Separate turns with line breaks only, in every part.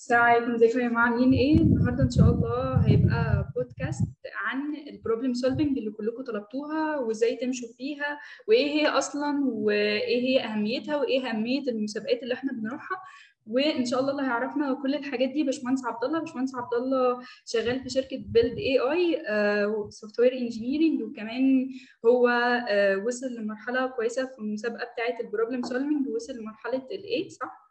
السلام عليكم ازيكم يا جماعه عاملين ايه النهارده ان شاء الله هيبقى بودكاست عن البروبلم سولفنج اللي كلكم طلبتوها وازاي تمشوا فيها وايه هي اصلا وايه هي اهميتها وايه اهميه المسابقات اللي احنا بنروحها وان شاء الله اللي هيعرفنا كل الحاجات دي باشمهندس عبد الله باشمهندس عبد الله شغال في شركه بيلد اي اي سوفت وير انجينيرنج وكمان هو آه، وصل لمرحله كويسه في المسابقه بتاعه البروبلم سولفنج وصل لمرحله الاي صح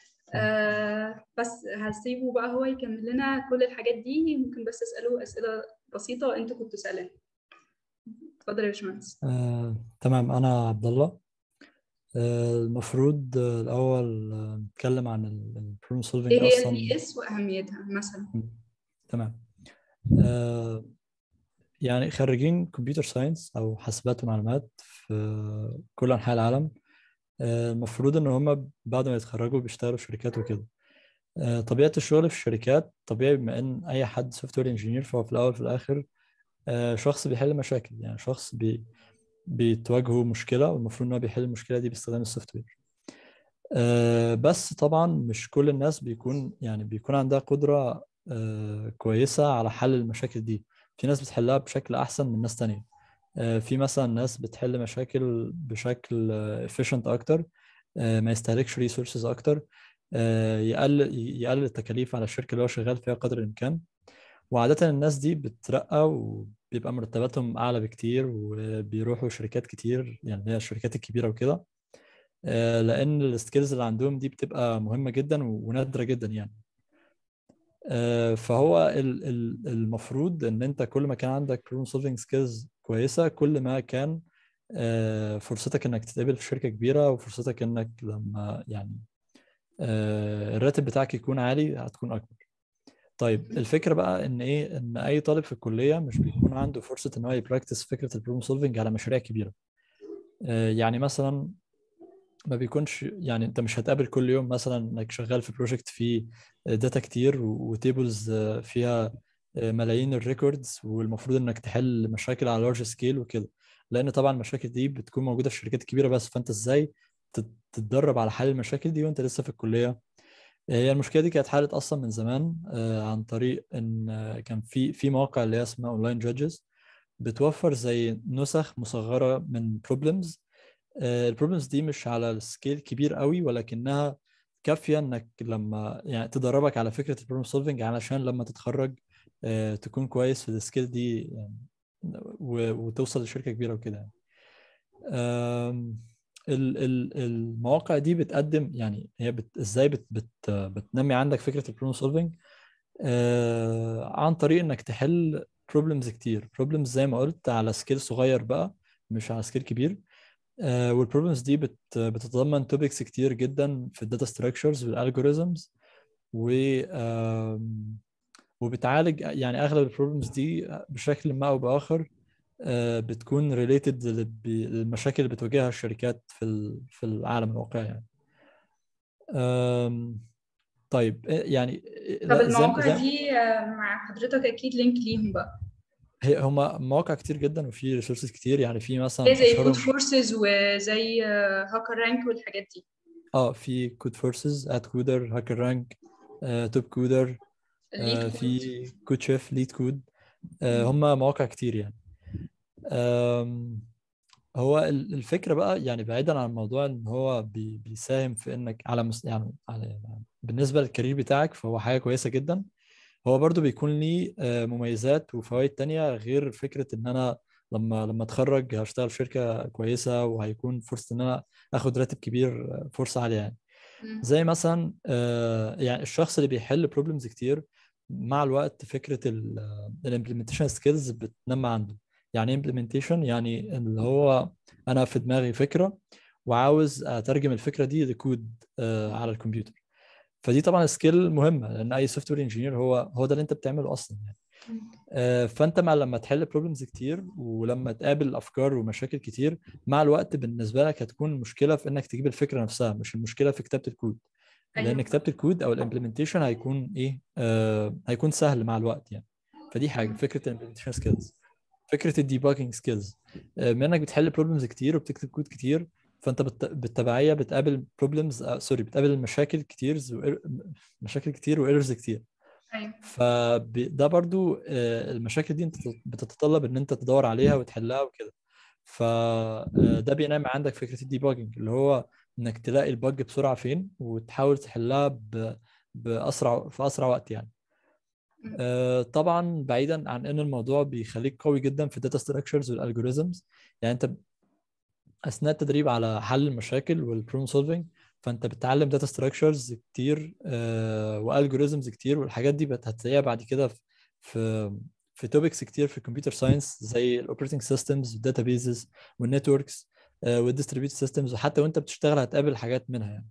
آه بس هسيبه بقى هو يكمل لنا كل الحاجات دي ممكن بس اساله اسئله بسيطه وانتوا كنتوا سالين اتفضل يا باشمهندس
آه، تمام أنا عبد الله آه، المفروض آه، الأول آه، نتكلم عن البروبلم سولفينج
ايه هي
أصلا
البي اس واهميتها مثلا
تمام آه، يعني خريجين كمبيوتر ساينس أو حاسبات ومعلومات في كل أنحاء العالم آه، المفروض إن هم بعد ما يتخرجوا بيشتغلوا في شركات وكده آه، طبيعة الشغل في الشركات طبيعي بما إن أي حد سوفت وير انجينير فهو في الأول وفي الآخر آه، شخص بيحل مشاكل يعني شخص بي بتواجهه مشكلة والمفروض إن هو بيحل المشكلة دي باستخدام السوفت وير آه، بس طبعا مش كل الناس بيكون يعني بيكون عندها قدرة آه، كويسة على حل المشاكل دي في ناس بتحلها بشكل أحسن من ناس تانية آه، في مثلا ناس بتحل مشاكل بشكل آه، efficient أكتر آه، ما يستهلكش resources أكتر آه، يقلل يقلل التكاليف على الشركة اللي هو شغال فيها قدر الإمكان وعادة الناس دي بتترقى وبيبقى مرتباتهم أعلى بكتير وبيروحوا شركات كتير يعني اللي هي الشركات الكبيرة وكده آه، لأن السكيلز اللي عندهم دي بتبقى مهمة جدا ونادرة جدا يعني آه، فهو ال- ال- المفروض إن أنت كل ما كان عندك problem solving skills كويسة كل ما كان آه، فرصتك إنك تتقبل في شركة كبيرة وفرصتك إنك لما يعني آه، الراتب بتاعك يكون عالي هتكون أكبر طيب الفكرة بقى إن إيه إن أي طالب في الكلية مش بيكون عنده فرصة إن هو يبراكتس فكرة البروبلم سولفنج على مشاريع كبيرة آه، يعني مثلا ما بيكونش يعني انت مش هتقابل كل يوم مثلا انك شغال في بروجكت فيه داتا كتير وتيبلز فيها آه، ملايين الريكوردز والمفروض انك تحل مشاكل على لارج سكيل وكده لان طبعا المشاكل دي بتكون موجوده في الشركات الكبيره بس فانت ازاي تت- تتدرب على حل المشاكل دي وانت لسه في الكليه هي المشكله دي كانت حالت اصلا من زمان آه، عن طريق ان آه، كان في في مواقع اللي هي اسمها اونلاين جادجز بتوفر زي نسخ مصغره من بروبلمز البروبلمز دي مش على السكيل كبير قوي ولكنها كافيه انك لما يعني تدربك على فكره البروبلم سولفنج علشان لما تتخرج آه، تكون كويس في السكيل دي يعني و- وتوصل لشركه كبيره وكده يعني. آم، ال- ال- المواقع دي بتقدم يعني هي بت ازاي بت بت بتنمي عندك فكره البروبلم سولفنج عن طريق انك تحل بروبلمز كتير بروبلمز زي ما قلت على سكيل صغير بقى مش على سكيل كبير والبروبلمز دي بت بتتضمن توبكس كتير جدا في الداتا ستراكشرز والالجوريزمز و آم، وبتعالج يعني اغلب البروبلمز دي بشكل ما او باخر آه، بتكون ريليتد للمشاكل اللي بتواجهها الشركات في ال- في العالم الواقعي يعني آم، طيب آه، يعني
طب
لا، زي
المواقع
زي
دي آه، مع حضرتك اكيد لينك ليهم بقى
هي هما مواقع كتير جدا وفي ريسورسز كتير يعني في
زي
مثلا
زي كود
اشهرهم
فورسز وزي هاكر رانك والحاجات دي
اه في كود فورسز ات كودر هاكر رانك توب كودر
الليد كود
في كود شيف ليد كود هم مواقع كتير يعني آم، هو ال- الفكرة بقى يعني بعيدا عن الموضوع ان هو بي- بيساهم في انك على مس... يعني على يعني بالنسبة للكارير بتاعك فهو حاجة كويسة جدا هو برضو بيكون ليه آه، مميزات وفوائد تانية غير فكرة ان انا لما لما اتخرج هشتغل في شركة كويسة وهيكون فرصة ان انا اخد راتب كبير آه، فرصة عالية يعني
مم.
زي مثلا آه، يعني الشخص اللي بيحل بروبلمز كتير مع الوقت فكرة الامبلمنتيشن سكيلز بتنمى عنده يعني امبلمنتيشن يعني اللي هو انا في دماغي فكرة وعاوز اترجم الفكرة دي لكود آه، على الكمبيوتر فدي طبعا سكيل مهمة لان اي سوفت وير انجينير هو هو ده اللي انت بتعمله اصلا يعني آه، فانت مع لما تحل بروبلمز كتير ولما تقابل افكار ومشاكل كتير مع الوقت بالنسبه لك هتكون المشكله في انك تجيب الفكره نفسها مش المشكله في كتابه الكود لان
ايوه
كتابه الكود او الامبلمنتيشن هيكون ايه آه هيكون سهل مع الوقت يعني فدي حاجه فكره الامبلمنتيشن سكيلز فكره الديباجنج سكيلز بما انك بتحل بروبلمز كتير وبتكتب كود كتير فانت بالت- بالتبعيه بتقابل بروبلمز سوري بتقابل مشاكل كتير مشاكل كتير وايرورز كتير
ايوه
فده برضو آه، المشاكل دي انت بتتطلب ان انت تدور عليها وتحلها وكده فده بينام عندك فكره الديباجنج اللي هو انك تلاقي البج بسرعه فين وتحاول تحلها ب... باسرع في اسرع وقت يعني
مم.
آه، طبعا بعيدا عن ان الموضوع بيخليك قوي جدا في الداتا ستراكشرز والالجوريزمز يعني انت اثناء التدريب على حل المشاكل والبروبلم سولفنج فانت بتتعلم داتا ستراكشرز كتير والجوريزمز كتير والحاجات دي بت- هتلاقيها بعد كده في في في توبكس كتير في الكمبيوتر ساينس زي الاوبريتنج سيستمز والداتابيزز والنتوركس والديستريبيوتد سيستمز وحتى وانت بتشتغل هتقابل حاجات منها يعني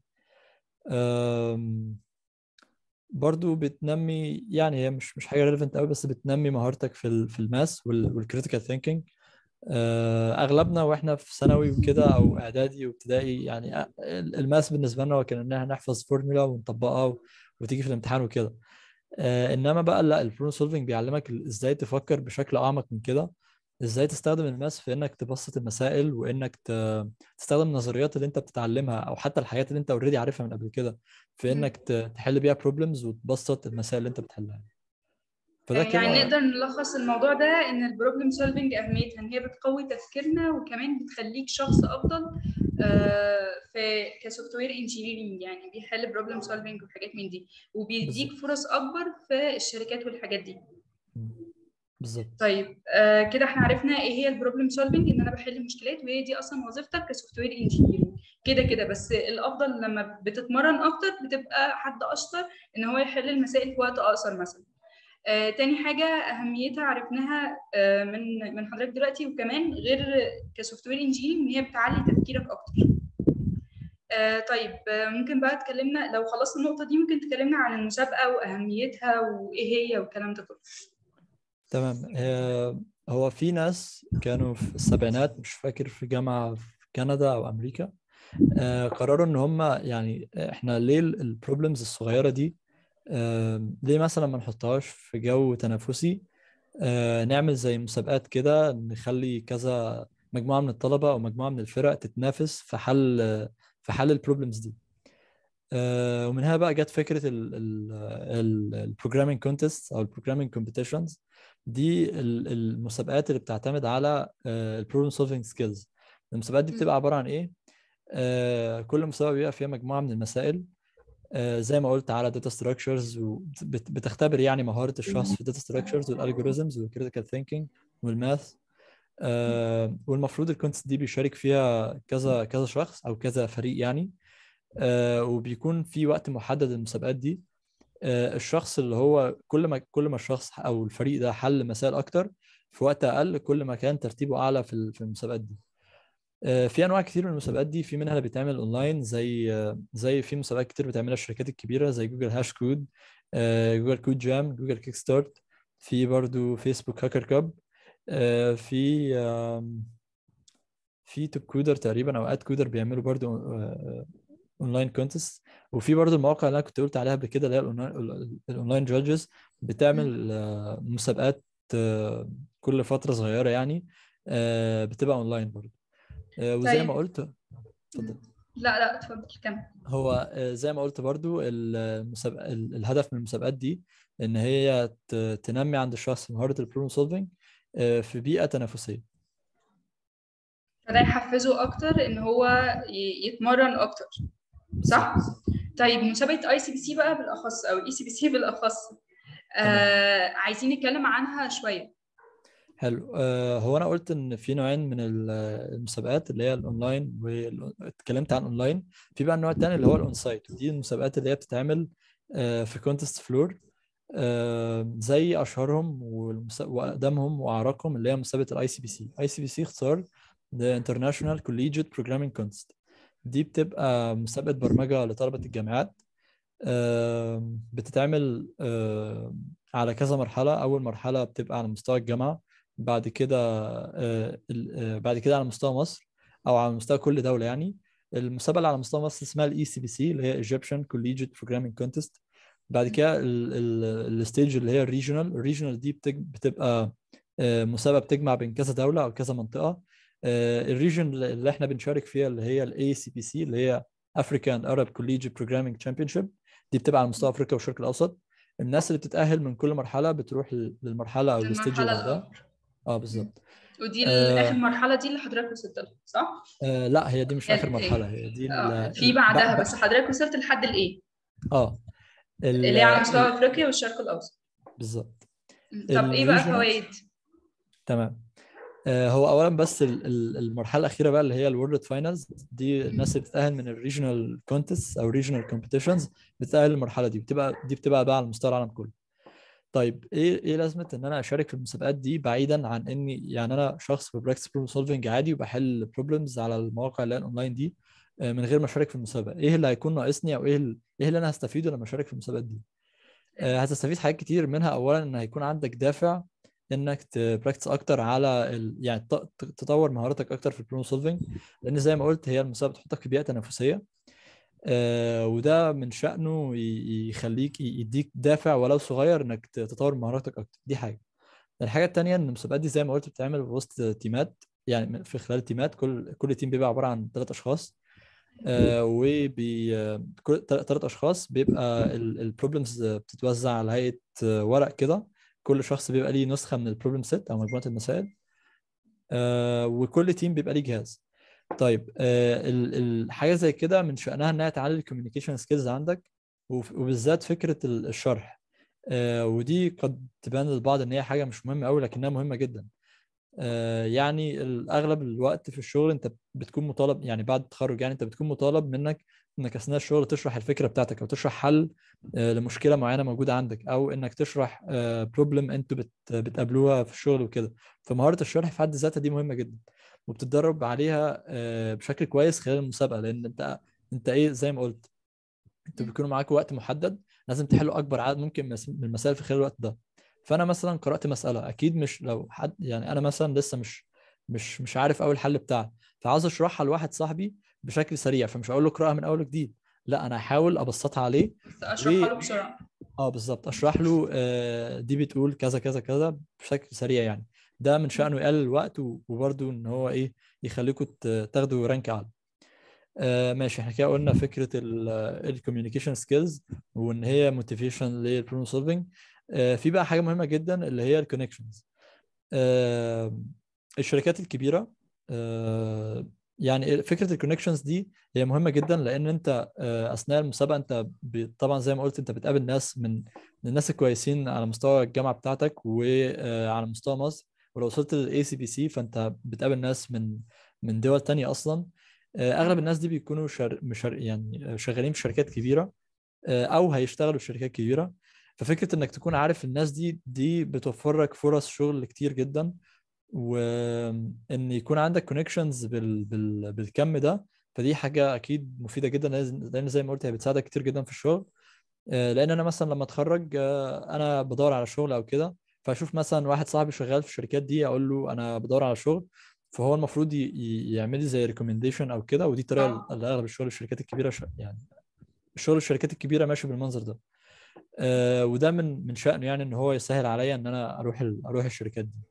آم، برضو بتنمي يعني هي مش مش حاجه ريليفنت قوي بس بتنمي مهارتك في ال- في الماس والكريتيكال ثينكينج اغلبنا واحنا في ثانوي وكده او اعدادي وابتدائي يعني أ- الماس بالنسبه لنا هو كان ان احنا نحفظ فورمولا ونطبقها و- وتيجي في الامتحان وكده آه، انما بقى لا البروبلم سولفنج بيعلمك ال- ازاي تفكر بشكل اعمق من كده ازاي تستخدم الماس في انك تبسط المسائل وانك ت- تستخدم النظريات اللي انت بتتعلمها او حتى الحاجات اللي انت اوريدي عارفها من قبل كده في
مم.
انك ت- تحل بيها بروبلمز وتبسط المسائل اللي انت بتحلها فده
يعني
كده
نقدر نلخص الموضوع ده ان البروبلم سولفنج اهميتها ان هي بتقوي تفكيرنا وكمان بتخليك شخص افضل آه، في كسوفت وير انجينيرنج يعني بيحل بروبلم سولفنج وحاجات من دي وبيديك
بالظبط
فرص اكبر في الشركات والحاجات دي
مم. بالظبط
طيب آه كده احنا عرفنا ايه هي البروبلم سولفنج ان انا بحل مشكلات وهي دي اصلا وظيفتك كسوفت وير انجينيرنج كده كده بس الافضل لما بتتمرن اكتر بتبقى حد اشطر ان هو يحل المسائل في وقت اقصر مثلا آه، تاني حاجة أهميتها عرفناها آه، من من حضرتك دلوقتي وكمان غير كسوفت وير انجينيرنج إن هي بتعلي تفكيرك أكتر. آه، طيب آه، ممكن بقى اتكلمنا لو خلصنا النقطة دي ممكن تكلمنا عن المسابقة وأهميتها وإيه هي والكلام ده كله.
تمام آه، هو في ناس كانوا في السبعينات مش فاكر في جامعة في كندا أو أمريكا آه، قرروا إن هم يعني إحنا ليه البروبلمز الصغيرة دي آه، ليه مثلا ما نحطهاش في جو تنافسي آه، نعمل زي مسابقات كده نخلي كذا مجموعة من الطلبة أو مجموعة من الفرق تتنافس في حل في حل البروبلمز دي آه، ومن هنا بقى جت فكرة البروجرامينج كونتست أو البروجرامينج كومبيتيشنز دي ال- المسابقات اللي بتعتمد على البروبلم سولفينج سكيلز المسابقات دي
مم.
بتبقى عبارة عن إيه؟ آه، كل مسابقة بيبقى فيها مجموعة من المسائل آه، زي ما قلت على داتا ستراكشرز وبتختبر يعني مهارة الشخص في الداتا ستراكشرز والالجوريزمز والكريتيكال ثينكينج والماث آه، والمفروض الكونتست دي بيشارك فيها كذا كذا شخص او كذا فريق يعني آه، وبيكون في وقت محدد للمسابقات دي آه، الشخص اللي هو كل ما كل ما الشخص او الفريق ده حل مسائل اكتر في وقت اقل كل ما كان ترتيبه اعلى في ال- في المسابقات دي آه، في انواع كتير من المسابقات دي في منها اللي بيتعمل اونلاين زي آه، زي في مسابقات كتير بتعملها الشركات الكبيره زي جوجل هاش كود آه، جوجل كود جام جوجل كيك ستارت في برضو فيسبوك هاكر كاب آه، في آم، في توب كودر تقريبا او اد كودر بيعملوا برضو آه، اونلاين كونتست وفي برضو المواقع اللي انا كنت قلت عليها قبل كده اللي هي الأونلاين- الاونلاين جادجز بتعمل آه، مسابقات آه، كل فتره صغيره يعني آه، بتبقى اونلاين برضو آه، وزي ما
طيب.
قلت اتفضل
لا لا اتفضل كمل.
هو آه، زي ما قلت برضو المسابقة ال- الهدف من المسابقات دي ان هي ت- تنمي عند الشخص مهارة البروبلم سولفينج في بيئة تنافسية
فده يحفزه أكتر إن هو ي- يتمرن أكتر. صح؟ طيب مسابقة اي سي بي سي بقى بالأخص أو اي سي بي سي بالأخص. آه عايزين نتكلم عنها شوية.
حلو آه، هو انا قلت ان في نوعين من ال- المسابقات اللي هي الاونلاين واتكلمت عن اونلاين في بقى النوع الثاني اللي هو الاون سايت ودي المسابقات اللي هي بتتعمل آه، في كونتست فلور زي اشهرهم والمس- واقدمهم واعرقهم اللي هي مسابقه الاي سي بي سي اي سي بي سي اختصار The International Collegiate Programming Contest دي بتبقى مسابقه برمجه لطلبه الجامعات آم، بتتعمل آم، على كذا مرحله اول مرحله بتبقى على مستوى الجامعه بعد كده آه، ال- آه، بعد كده على مستوى مصر او على مستوى كل دوله يعني المسابقه اللي على مستوى مصر اسمها الاي سي بي سي اللي هي Egyptian Collegiate Programming Contest بعد كده الستيج اللي هي الريجونال الريجونال دي بتج- بتبقى آه، مسابقه بتجمع بين كذا دوله او كذا منطقه الريجن اللي احنا بنشارك فيها اللي هي الاي سي بي سي اللي هي افريكان ارب كوليجي بروجرامينج تشامبيونشيب دي بتبقى على مستوى افريقيا والشرق الاوسط الناس اللي بتتاهل من كل مرحله بتروح للمرحله او الستيج اللي
المرحله
بعدها
الاكبر
اه بالظبط
ودي
آه.
اخر مرحله دي اللي حضرتك وصلت لها صح؟
آه لا هي دي مش
ال-
اخر مرحله هي دي ال-
آه. في
ال-
بعدها
ب- ب-
بس حضرتك وصلت لحد الايه؟
اه ال-
اللي هي على مستوى
ال-
افريقيا والشرق الاوسط
بالظبط
طب ايه بقى
الregionals-
فوائد؟
تمام آه، هو اولا بس ال- ال- المرحله الاخيره بقى اللي هي الورلد فاينلز دي الناس اللي بتتاهل من الريجنال كونتست او ريجنال كومبيتيشنز بتتاهل المرحله دي بتبقى دي بتبقى بقى على مستوى العالم كله طيب ايه ايه لازمه ان انا اشارك في المسابقات دي بعيدا عن اني يعني انا شخص ببراكتس بروبلم سولفنج عادي وبحل بروبلمز على المواقع اللي هي الاونلاين دي آه، من غير ما اشارك في المسابقه ايه اللي هيكون ناقصني او ايه ال- ايه اللي انا هستفيده لما اشارك في المسابقات دي آه، هتستفيد حاجات كتير منها اولا ان هيكون عندك دافع انك تبراكتس اكتر على ال... يعني ت- ت- تطور مهاراتك اكتر في البروبلم سولفنج لان زي ما قلت هي المسابقه بتحطك في بيئه تنافسيه آه، وده من شأنه ي- يخليك ي- يديك دافع ولو صغير انك ت- تطور مهاراتك اكتر دي حاجه الحاجه التانيه ان المسابقات دي زي ما قلت بتتعمل وسط تيمات يعني في خلال تيمات كل كل تيم بيبقى عباره عن ثلاث اشخاص آه، وبي آه، كل ثلاث اشخاص بيبقى البروبلمز بتتوزع على هيئه آه، ورق كده كل شخص بيبقى ليه نسخه من البروبلم سيت او مجموعه المسائل آه، وكل تيم بيبقى ليه جهاز طيب آه، ال- الحاجه زي كده من شأنها انها تعلي الكوميونيكيشن سكيلز عندك وف- وبالذات فكره ال- الشرح آه، ودي قد تبان للبعض ان هي حاجه مش مهمه قوي لكنها مهمه جدا آه، يعني ال- اغلب الوقت في الشغل انت بتكون مطالب يعني بعد التخرج يعني انت بتكون مطالب منك انك اثناء الشغل تشرح الفكره بتاعتك او تشرح حل آه، لمشكله معينه موجوده عندك او انك تشرح بروبلم انتوا بت- بتقابلوها في الشغل وكده فمهاره الشرح في حد ذاتها دي مهمه جدا وبتتدرب عليها آه، بشكل كويس خلال المسابقه لان انت انت ايه زي ما قلت انتوا بيكونوا معاك وقت محدد لازم تحلوا اكبر عدد ممكن من من المسائل في خلال الوقت ده فانا مثلا قرات مساله اكيد مش لو حد يعني انا مثلا لسه مش مش مش عارف اول الحل بتاعها فعاوز اشرحها لواحد صاحبي بشكل سريع فمش هقول له اقراها من اول وجديد لا انا هحاول ابسطها عليه
بس اشرحها له
و-
بسرعه
اه بالظبط اشرح له آه، دي بتقول كذا كذا كذا بشكل سريع يعني ده من شأنه يقلل الوقت و- وبرده ان هو ايه يخليكم ت- تاخدوا رانك اعلى آه ماشي احنا كده قلنا فكره الكوميونيكيشن سكيلز وان هي موتيفيشن للبروبلم سولفنج آه في بقى حاجه مهمه جدا اللي هي الكونكشنز آه الشركات الكبيره آه يعني فكره الكونكشنز دي هي مهمه جدا لان انت آه اثناء المسابقه انت ب- طبعا زي ما قلت انت بتقابل ناس من من الناس الكويسين على مستوى الجامعه بتاعتك وعلى مستوى مصر ولو وصلت للاي سي بي سي فانت بتقابل ناس من من دول تانية اصلا آه، اغلب الناس دي بيكونوا شر... مشر... يعني شغالين في شركات كبيره آه، او هيشتغلوا في شركات كبيره ففكره انك تكون عارف الناس دي دي بتوفر لك فرص شغل كتير جدا وان يكون عندك كونكشنز بال... بال... بالكم ده فدي حاجه اكيد مفيده جدا لأن- لان زي ما قلت هي بتساعدك كتير جدا في الشغل آه، لان انا مثلا لما اتخرج آه، انا بدور على شغل او كده فاشوف مثلا واحد صاحبي شغال في الشركات دي اقول له انا بدور على شغل فهو المفروض ي- ي- يعمل لي زي ريكومنديشن او كده ودي الطريقه
آه.
اللي اغلب الشغل الشركات الكبيره ش... يعني الشغل الشركات الكبيره ماشي بالمنظر ده آه وده من من شأنه يعني ان هو يسهل عليا ان انا اروح ال... اروح الشركات دي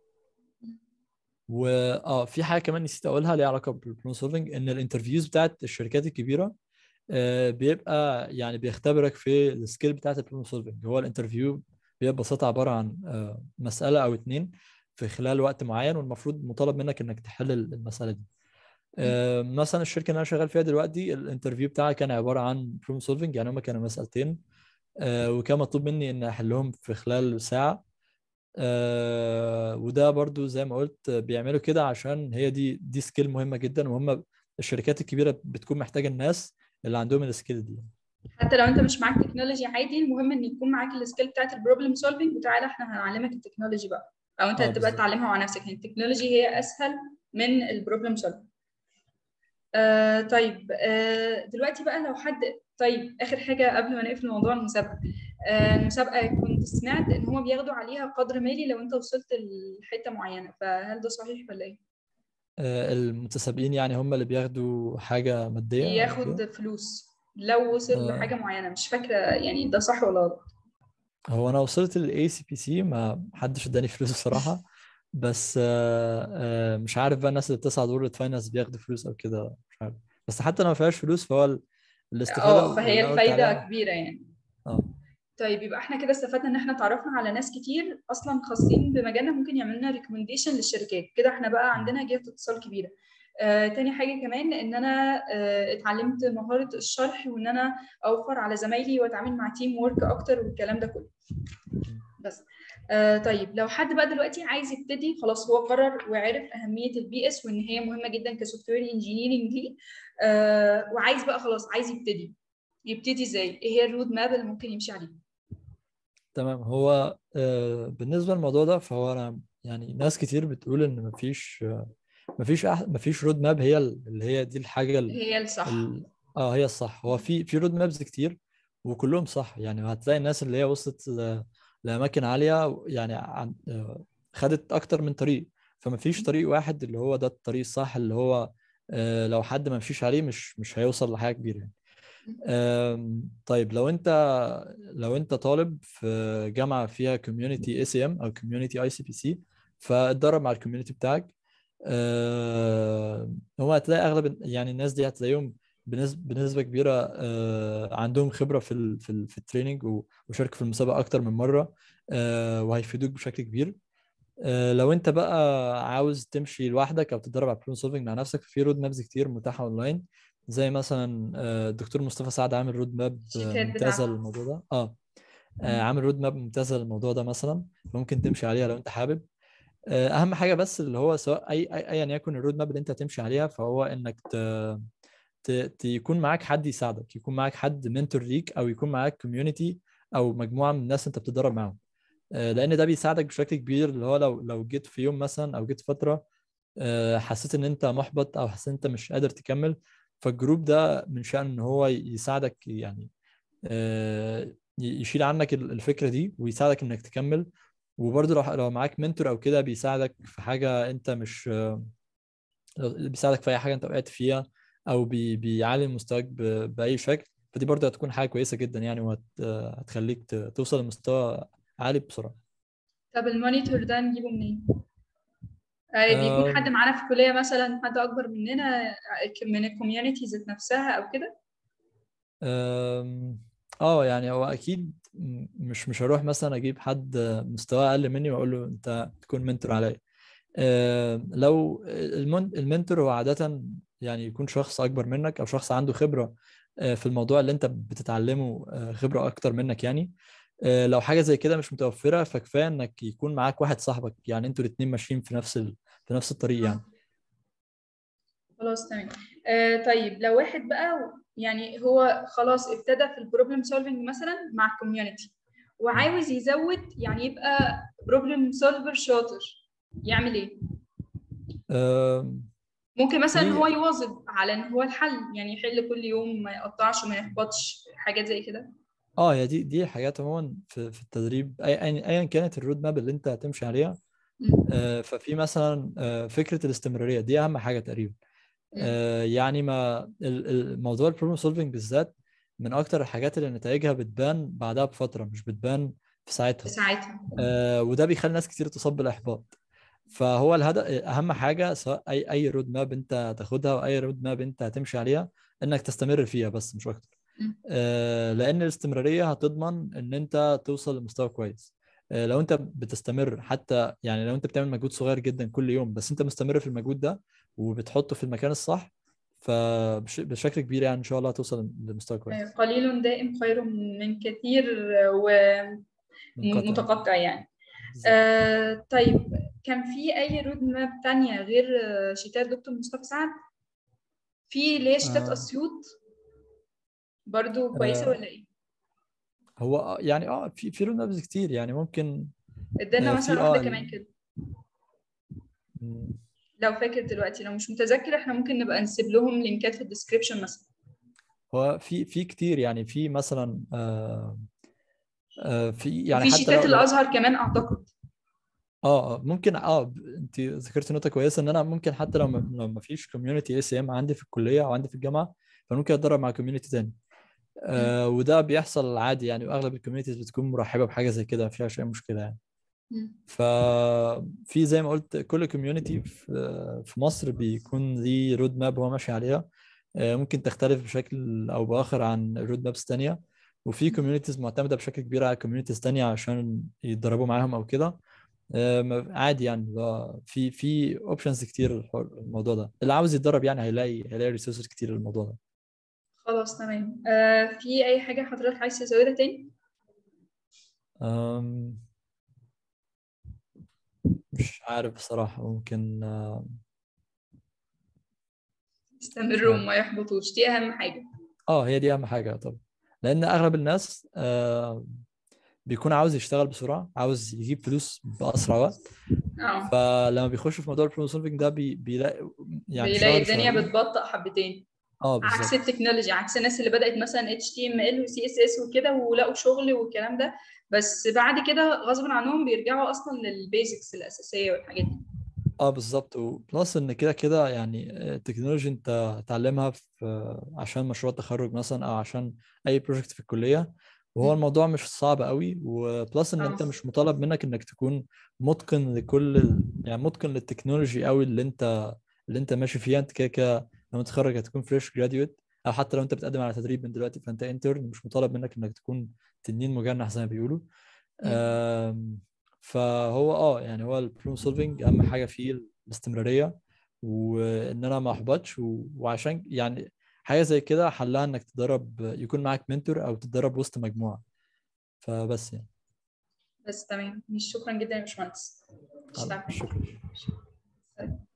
واه في حاجه كمان نسيت اقولها ليها علاقه بالبروبلم سولفنج ان الانترفيوز بتاعت الشركات الكبيره آه بيبقى يعني بيختبرك في السكيل بتاعت البروبلم سولفنج هو الانترفيو بيبقى ببساطه عباره عن آه مساله او اتنين في خلال وقت معين والمفروض مطالب منك انك تحل المساله دي آه، مثلا الشركه اللي انا شغال فيها دلوقتي الانترفيو بتاعي كان عباره عن بروبلم سولفنج يعني هم كانوا مسالتين آه، وكان مطلوب مني ان احلهم في خلال ساعه آه، وده برضو زي ما قلت آه، بيعملوا كده عشان هي دي دي سكيل مهمه جدا وهم الشركات الكبيره بتكون محتاجه الناس اللي عندهم السكيل دي
حتى لو انت مش معاك تكنولوجي عادي المهم ان يكون معاك السكيل بتاعت البروبلم سولفنج وتعالى احنا هنعلمك التكنولوجي بقى او انت
اه
هتبقى
بالظبط
تتعلمها مع نفسك يعني التكنولوجي هي اسهل من البروبلم سولفنج آه طيب آه دلوقتي بقى لو حد طيب اخر حاجه قبل ما نقفل موضوع المسابقه آه المسابقه كنت سمعت ان هما بياخدوا عليها قدر مالي لو انت وصلت لحته معينه فهل ده صحيح ولا ايه؟
آه، المتسابقين يعني هم اللي بياخدوا حاجه ماديه أو كده
بياخد فلوس لو وصل
آه،
لحاجه معينه مش فاكره يعني ده صح ولا غلط
هو انا وصلت للاي سي بي سي ما حدش اداني فلوس بصراحه بس آه، آه، مش عارف بقى الناس اللي بتصعد وورلد فاينانس بياخدوا فلوس او كده مش عارف بس حتى لو ما فيهاش فلوس فهو ال- الاستفاده
اه فهي
اللي أنا قلت
الفايده
عليها
كبيره يعني
اه
طيب يبقى احنا كده استفدنا ان احنا اتعرفنا على ناس كتير اصلا خاصين بمجالنا ممكن يعملوا لنا ريكومنديشن للشركات كده احنا بقى عندنا جهه اتصال كبيره آه، تاني حاجه كمان ان انا آه، اتعلمت مهاره الشرح وان انا اوفر على زمايلي واتعامل مع تيم وورك اكتر والكلام ده كله بس آه طيب لو حد بقى دلوقتي عايز يبتدي خلاص هو قرر وعرف اهميه البي اس وان هي مهمه جدا كسوفت وير انجينيرنج ليه آه وعايز بقى خلاص عايز يبتدي يبتدي ازاي؟ ايه هي الرود ماب اللي ممكن يمشي عليها؟
تمام هو آه، بالنسبه للموضوع ده فهو انا يعني ناس كتير بتقول ان مفيش آه، مفيش أح... مفيش رود ماب هي ال- اللي هي دي الحاجه ال...
هي الصح
ال... اه هي الصح هو في في رود مابز كتير وكلهم صح يعني هتلاقي الناس اللي هي وصلت ل... لاماكن عاليه يعني عن... آه، خدت اكتر من طريق فمفيش طريق واحد اللي هو ده الطريق الصح اللي هو آه، لو حد ما مشيش عليه مش مش هيوصل لحاجه كبيره يعني. آم، طيب لو انت لو انت طالب في جامعه فيها كوميونتي اي سي ام او كوميونتي اي سي بي سي فاتدرب مع الكوميونتي بتاعك آه، هو هتلاقي اغلب يعني الناس دي هتلاقيهم بنسبه بنسبه كبيره آه، عندهم خبره في ال في ال في التريننج و- وشاركوا في المسابقه اكتر من مره آه، وهيفيدوك بشكل كبير آه، لو انت بقى عاوز تمشي لوحدك او تتدرب على بروبلم سولفنج مع نفسك في رود مابز كتير متاحه اونلاين زي مثلا آه، الدكتور مصطفى سعد عامل رود ماب آه،
الشيتات
ممتازه
بتاعته.
للموضوع ده اه آه، عامل رود ماب ممتازه للموضوع ده مثلا ممكن تمشي عليها لو انت حابب آه، اهم حاجه بس اللي هو سواء اي اي ايا يكن الرود ماب اللي انت هتمشي عليها فهو انك ت... ت... ت- يكون معاك حد يساعدك يكون معاك حد منتور ليك او يكون معاك كوميونتي او مجموعه من الناس انت بتتدرب معاهم آه، لان ده بيساعدك بشكل كبير اللي هو لو لو جيت في يوم مثلا او جيت فتره آه، حسيت ان انت محبط او حسيت ان انت مش قادر تكمل فالجروب ده من شأن ان هو يساعدك يعني آه، ي- يشيل عنك ال- الفكره دي ويساعدك انك تكمل وبرضه لو لو معاك منتور او كده بيساعدك في حاجه انت مش آه، بيساعدك في اي حاجه انت وقعت فيها او بي بيعلي مستواك ب- باي شكل فدي برضه هتكون حاجه كويسه جدا يعني وهتخليك توصل لمستوى عالي بسرعه
طب المونيتور ده نجيبه منين؟ آه بيكون حد
آم،
معانا في الكليه مثلا حد اكبر مننا آه، من الكوميونتي ذات نفسها او كده
آم، اه يعني هو اكيد م- مش مش هروح مثلا اجيب حد مستواه اقل مني واقول له انت تكون منتور عليا آم، لو المن- المنتور هو عادة يعني يكون شخص اكبر منك او شخص عنده خبرة آه، في الموضوع اللي انت بتتعلمه آه، خبرة اكتر منك يعني آه، لو حاجة زي كده مش متوفرة فكفاية انك يكون معاك واحد صاحبك يعني انتوا الاتنين ماشيين في نفس ال... في نفس الطريق يعني
خلاص تمام آه طيب لو واحد بقى يعني هو خلاص ابتدى في البروبلم سولفنج مثلا مع الكوميونتي وعاوز يزود يعني يبقى بروبلم سولفر شاطر يعمل ايه؟
آم،
ممكن مثلا ان
في-
هو يواظب على ان هو الحل يعني يحل كل يوم ما يقطعش وما يحبطش حاجات زي كده
اه هي دي دي حاجات عموما في, في التدريب أي- ايا أيا كانت الرود ماب اللي انت هتمشي عليها
مم.
آه، ففي مثلا آه، فكره الاستمراريه دي اهم حاجه تقريبا
مم.
آه، يعني ما ال- ال- موضوع البروبلم سولفنج بالذات من اكتر الحاجات اللي نتائجها بتبان بعدها بفتره مش بتبان في ساعتها
ساعتها
آه، وده بيخلي ناس كتير تصاب بالاحباط فهو الهدف اهم حاجه سواء اي اي رود ماب انت هتاخدها واي رود ماب انت هتمشي عليها انك تستمر فيها بس مش اكتر
مم.
آه، لان الاستمراريه هتضمن ان انت توصل لمستوى كويس آه، لو انت بتستمر حتى يعني لو انت بتعمل مجهود صغير جدا كل يوم بس انت مستمر في المجهود ده وبتحطه في المكان الصح فبشكل كبير يعني ان شاء الله هتوصل لمستوى كويس
قليل دائم خير من كثير
منقطع.
ومتقطع يعني
بالظبط.
آه طيب كان في اي رود ماب تانية غير آه، شتات دكتور مصطفى سعد في اللي هي شتات
آه.
اسيوط برضو كويسة
آه.
ولا ايه
هو آه، يعني اه في في رود مابز كتير يعني ممكن
ادينا
آه،
مثلا
في
واحدة
اه
كمان كده
م،
لو فاكر دلوقتي لو مش متذكر احنا ممكن نبقى نسيب لهم لينكات في الديسكريبشن مثلا
هو في في كتير يعني في مثلا آه آه في يعني
وفي
حتى
شتات
لو لو-
الازهر كمان اعتقد
اه آه، ممكن اه ب- انت ذكرت نقطه كويسه ان انا ممكن حتى لو ما لو ما فيش كوميونتي اي سي ام عندي في الكليه او عندي في الجامعه فممكن اتدرب مع كوميونتي تاني آه وده بيحصل عادي يعني واغلب الكوميونيتيز بتكون مرحبه بحاجه زي كده ما فيهاش اي مشكله يعني
مم.
ففي زي ما قلت كل كوميونتي في مصر بيكون ليه رود ماب هو ماشي عليها آه، ممكن تختلف بشكل او باخر عن رود مابس تانية وفي كوميونيتيز معتمده بشكل كبير على كوميونيتيز تانية عشان يتدربوا معاهم او كده آه، ما- عادي يعني اللي في في اوبشنز كتير الحوار- الموضوع ده اللي عاوز يتدرب يعني هيلاقي هيلاقي ريسورسز كتير للموضوع ده
خلاص تمام آه في اي حاجه حضرتك عايز تزودها تاني
أم، مش عارف بصراحة ممكن آه،
يستمروا
عارف.
وما يحبطوش دي اهم حاجه
اه هي دي اهم حاجه طبعا لان اغلب الناس آه بيكون عاوز يشتغل بسرعه عاوز يجيب فلوس باسرع وقت
اه
فلما بيخش في موضوع البروبلم سولفنج ده بي بيلاقي يعني
بيلاقي
شهر
الدنيا
شهرين
بتبطأ حبتين
اه
عكس
بالظبط
التكنولوجي عكس الناس اللي بدأت مثلا HTML و CSS وكده ولقوا شغل والكلام ده بس بعد كده غصب عنهم بيرجعوا اصلا للبيزكس الاساسيه والحاجات دي
اه بالظبط وبلس ان كده كده يعني التكنولوجي انت هتعلمها في عشان مشروع تخرج مثلا او عشان اي بروجكت في الكليه وهو
مم.
الموضوع مش صعب قوي وبلس ان انت
اه
مش مطالب منك انك تكون متقن لكل ال... يعني متقن للتكنولوجي قوي اللي انت اللي انت ماشي فيها انت كده كده لما تتخرج هتكون فريش جراديويت او حتى لو انت بتقدم على تدريب من دلوقتي فانت انترن مش مطالب منك انك تكون تنين مجنح زي ما بيقولوا
مم.
آم، فهو اه يعني هو البروبلم سولفنج اهم حاجه فيه الاستمراريه وان انا ما احبطش و... وعشان يعني حاجه زي كده حلها انك تدرب يكون معاك منتور او تدرب وسط مجموعه فبس يعني
بس تمام مش شكرا جدا يا باشمهندس مش
على-
تعب.
شكرا
سلام.